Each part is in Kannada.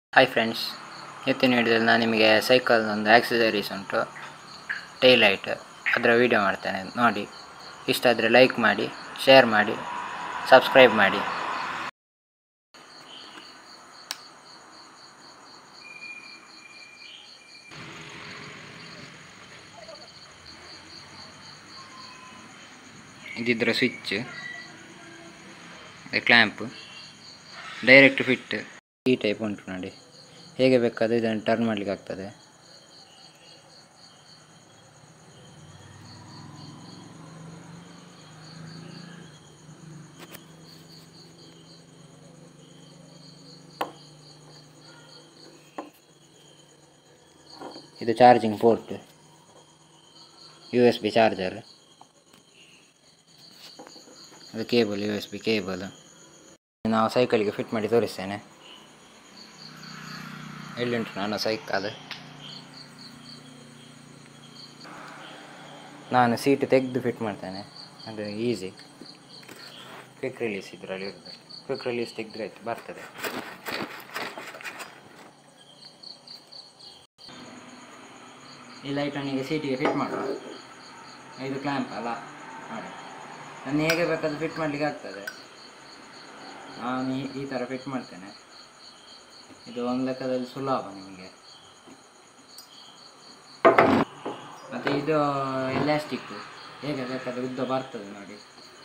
ಹಾಯ್ ಫ್ರೆಂಡ್ಸ್ ಇವತ್ತಿನ ವಿಡಿಯೋದಲ್ಲಿ ನಾನು ನಿಮಗೆ ಸೈಕಲ್ ಒಂದು ಆಕ್ಸಸರೀಸ್ ಉಂಟು ಟೈಲ್ ಲೈಟ್ ಅದರ ವಿಡಿಯೋ ಮಾಡ್ತೇನೆ ನೋಡಿ ಇಷ್ಟ ಆದರೆ ಲೈಕ್ ಮಾಡಿ ಶೇರ್ ಮಾಡಿ ಸಬ್ಸ್ಕ್ರೈಬ್ ಮಾಡಿ ಇದಿದ್ರ ಸ್ವಿಚ್ ಕ್ಲ್ಯಾಂಪ್ ಡೈರೆಕ್ಟ್ ಫಿಟ್ ಈ ಟೈಪ್ ಉಂಟು ನೋಡಿ ಹೇಗೆ ಬೇಕಾದರೆ ಇದನ್ನು ಟರ್ನ್ ಮಾಡಲಿಕ್ಕೆ ಆಗ್ತದೆ ಇದು charging port U S B charger ಅದು cable U S B cable ನಾವು ಸೈಕಲಿಗೆ ಫಿಟ್ ಮಾಡಿ ತೋರಿಸ್ತೇನೆ ಎಲ್ಲಿಂಟು ನಾನು ಸೈಕಲ್ ನಾನು ಸೀಟ್ ತೆಗೆದು ಫಿಟ್ ಮಾಡ್ತೇನೆ ಅದು ಈಸಿ ಕ್ವಿಕ್ ರಿಲೀಸ್ ಇದರಲ್ಲಿ ಇರ್ತದೆ ಕ್ವಿಕ್ ರಿಲೀಸ್ ತೆಗೆದ್ರೆ ಆಯ್ತು ಬರ್ತದೆ ಈ ಲೈಟನಿಗೆ ಸೀಟಿಗೆ ಫಿಟ್ ಮಾಡುವ ಇದು ಕ್ಲ್ಯಾಂಪ್ ಅಲ್ಲ ನೋಡಿ ನಾನು ಹೇಗೆ ಬೇಕಾದ್ರೂ ಫಿಟ್ ಮಾಡಲಿಕ್ಕೆ ಆಗ್ತದೆ ನಾನು ಈ- ಈ ಥರ ಫಿಟ್ ಮಾಡ್ತೇನೆ ಇದು ಒಂದು ಲೆಕ್ಕದಲ್ಲಿ ಸುಲಭ ನಿಮಗೆ ಮತ್ತು ಇದು ಎಲಾಸ್ಟಿಕ್ ಹೇಗೆ ಬೇಕಾದ್ರೆ ಉದ್ದ ಬರ್ತದೆ ನೋಡಿ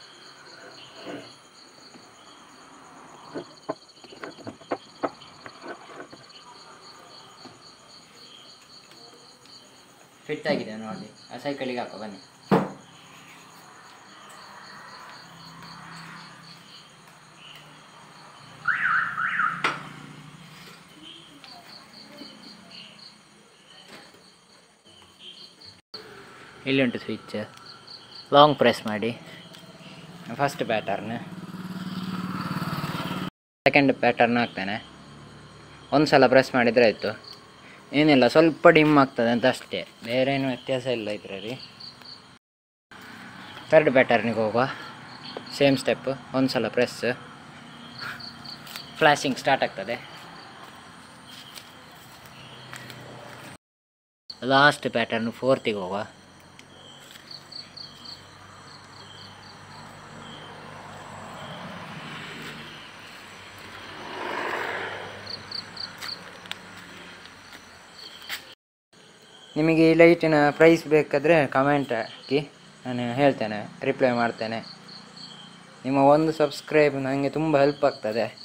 ಫಿಟ್ ಆಗಿದೆ ನೋಡಿ ಆ ಸೈಕಲಿಗೆ ಹಾಕೋ ಬನ್ನಿ ಇಲ್ಲಿ ಉಂಟು ಸ್ವಿಚ್ ಲಾಂಗ್ ಪ್ರೆಸ್ ಮಾಡಿ ಫಸ್ಟ್ ಪ್ಯಾಟರ್ನ್ ಸೆಕೆಂಡ್ ಪ್ಯಾಟರ್ನ್ ಹಾಕ್ತೇನೆ ಒಂದು ಸಲ ಪ್ರೆಸ್ ಮಾಡಿದರೆ ಆಯಿತು ಏನಿಲ್ಲ ಸ್ವಲ್ಪ ಡಿಮ್ ಆಗ್ತದೆ ಅಂತ ಅಷ್ಟೇ ಬೇರೆ ಏನು ವ್ಯತ್ಯಾಸ ಇಲ್ಲ ಇದರಲ್ಲಿ ಥರ್ಡ್ ಪ್ಯಾಟರ್ನಿಗೆ ಹೋಗುವ ಸೇಮ್ ಸ್ಟೆಪ್ ಒಂದು ಸಲ ಪ್ರೆಸ್ ಫ್ಲ್ಯಾಶಿಂಗ್ ಸ್ಟಾರ್ಟ್ ಆಗ್ತದೆ ಲಾಸ್ಟ್ ಪ್ಯಾಟರ್ನ್ ಫೋರ್ತಿಗೆ ಹೋಗುವ ನಿಮಗೆ ಈ ಲೈಟಿನ ಪ್ರೈಸ್ ಬೇಕಾದರೆ ಕಮೆಂಟ್ ಹಾಕಿ ನಾನು ಹೇಳ್ತೇನೆ ರಿಪ್ಲೈ ಮಾಡ್ತೇನೆ ನಿಮ್ಮ ಒಂದು ಸಬ್ಸ್ಕ್ರೈಬ್ ನನಗೆ ತುಂಬ ಹೆಲ್ಪ್ ಆಗ್ತದೆ